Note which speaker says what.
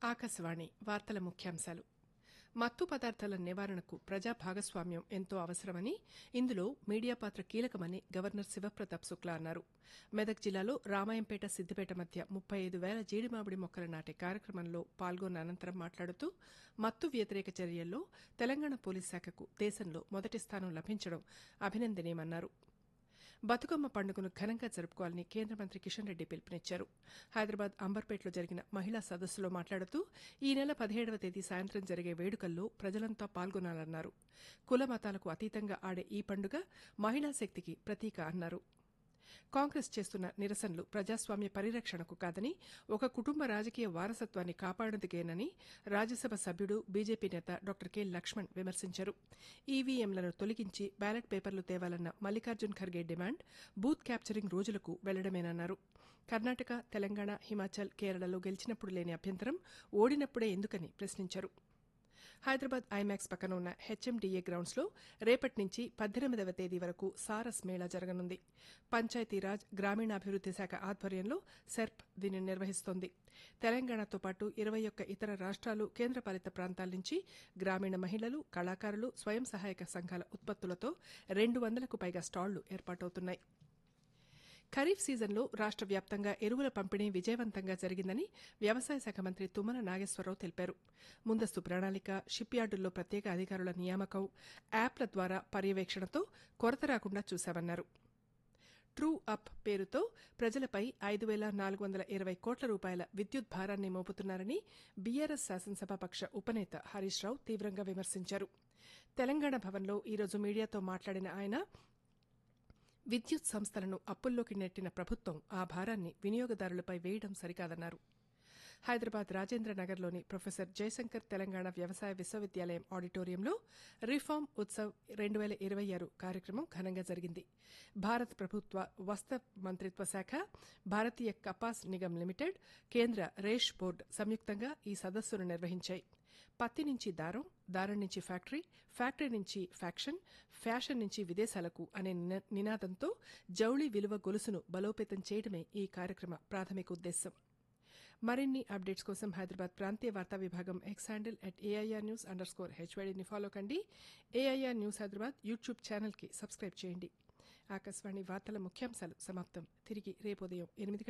Speaker 1: ఆకాశవాణి వార్తల ముఖ్యాంశాలు మత్తు పదార్థాల నివారణకు ప్రజా భాగస్వామ్యం ఎంతో అవసరమని ఇందులో మీడియా పాత్ర కీలకమని గవర్నర్ శివప్రతాప్ శుక్లా అన్నారు మెదక్ జిల్లాలో రామాయంపేట సిద్దిపేట మధ్య ముప్పై ఐదు వేల జీడిమామిడి మొక్కలు నాటే కార్యక్రమంలో పాల్గొన్న అనంతరం మాట్లాడుతూ మత్తు వ్యతిరేక చర్యల్లో తెలంగాణ పోలీస్ శాఖకు దేశంలో మొదటి స్థానం లభించడం అభినందనీయమన్నారు బతుకమ్మ పండుగను ఘనంగా జరుపుకోవాలని కేంద్ర మంత్రి కిషన్ రెడ్డి పిలుపునిచ్చారు హైదరాబాద్ అంబర్పేటలో జరిగిన మహిళా సదస్సులో మాట్లాడుతూ ఈ నెల పదిహేడవ తేదీ సాయంత్రం జరిగే వేడుకల్లో ప్రజలంతా పాల్గొనాలన్నారు కుల మతాలకు అతీతంగా ఆడే ఈ పండుగ మహిళా శక్తికి ప్రతీక అన్నారు కాంగ్రెస్ చేస్తున్న నిరసనలు ప్రజాస్వామ్య పరిరక్షణకు కాదని ఒక కుటుంబ రాజకీయ వారసత్వాన్ని కాపాడేందుకేనని రాజ్యసభ సభ్యుడు బీజేపీ నేత డాక్టర్ కె లక్ష్మణ్ విమర్శించారు ఈవీఎంలను తొలగించి బ్యాలెట్ పేపర్లు తేవాలన్న Mallikarjun Kharge demand booth capturing రోజులకు వెళ్లడమేనన్నారు కర్ణాటక తెలంగాణ హిమాచల్ కేరళలో గెలిచినప్పుడు లేని అభ్యంతరం ఓడినప్పుడే ఎందుకని ప్రశ్నించారు హైదరాబాద్ ఐమాక్స్ పక్కన ఉన్న హెచ్ఎండిఏ గ్రౌండ్స్ లో రేపటి నుంచి పద్దెనిమిదవ తేదీ వరకు సారస్ మేళా జరగనుంది పంచాయతీరాజ్ గ్రామీణాభివృద్ది శాఖ ఆధ్వర్యంలో సెర్ప్ దీనిని నిర్వహిస్తోంది తెలంగాణతో పాటు ఇరవై ఒక్క ఇతర రాష్ట్రాలు కేంద్రపాలిత ప్రాంతాల నుంచి గ్రామీణ మహిళలు కళాకారులు స్వయం సహాయక సంఘాల ఉత్పత్తులతో రెండు వందలకు పైగా స్టాళ్లు ఏర్పాటవుతున్నాయి ఖరీఫ్ సీజన్లో రాష్ట్ర వ్యాప్తంగా ఎరువుల పంపిణీ విజయవంతంగా జరిగిందని వ్యవసాయ శాఖ మంత్రి తుమ్మల నాగేశ్వరరావు తెలిపారు ముందస్తు ప్రణాళిక షిప్ యార్డుల్లో ప్రత్యేక అధికారుల నియామకం యాప్ల ద్వారా పర్యవేక్షణతో కొరత రాకుండా చూశామన్నారు ట్రూ అప్ పేరుతో ప్రజలపై ఐదు వేల నాలుగు వందల ఇరవై కోట్ల రూపాయల విద్యుత్ భారాన్ని మోపుతున్నారని బీఆర్ఎస్ శాసనసభాపక్ష ఉపనేత హరీష్ రావు తీవ్రంగా విమర్శించారు తెలంగాణ భవన్లో ఈరోజు మీడియాతో మాట్లాడిన ఆయన విద్యుత్ సంస్థలను అప్పుల్లోకి నెట్టిన ప్రభుత్వం ఆ భారాన్ని వినియోగదారులపై వేయడం సరికాదన్నారు హైదరాబాద్ రాజేంద్ర నగర్లోని ప్రొఫెసర్ జయశంకర్ తెలంగాణ వ్యవసాయ విశ్వవిద్యాలయం ఆడిటోరియంలో రిఫార్మ్ ఉత్సవ్ రెండు వేల ఇరవై ఆరు కార్యక్రమం ఘనంగా జరిగింది భారత ప్రభుత్వ వస్త్ర మంత్రిత్వ శాఖ భారతీయ కపాస్ నిగమ్ లిమిటెడ్ కేంద్ర రేష్ బోర్డు సంయుక్తంగా ఈ సదస్సును నిర్వహించాయి పత్తి నుంచి దారం దారం నుంచి ఫ్యాక్టరీ ఫ్యాక్టరీ నుంచి ఫ్యాక్షన్ ఫ్యాషన్ నుంచి విదేశాలకు అనే నినాదంతో జౌళి విలువ గొలుసును బలోపేతం చేయడమే ఈ కార్యక్రమ ప్రాథమిక ఉద్దేశం మరిన్ని అప్డేట్స్ కోసం హైదరాబాద్ ప్రాంతీయ వార్తా విభాగం X handle at AIR news under score హెచ్వైడీని ఫాలో కండి ఏఐఆర్ న్యూస్ హైదరాబాద్ యూట్యూబ్ ఛానల్కి సబ్స్క్రైబ్ చేయండి ఆకాశవాణి వార్తల ముఖ్యాంశాలు సమాప్తం తిరిగి రేపు ఉదయం ఎనిమిది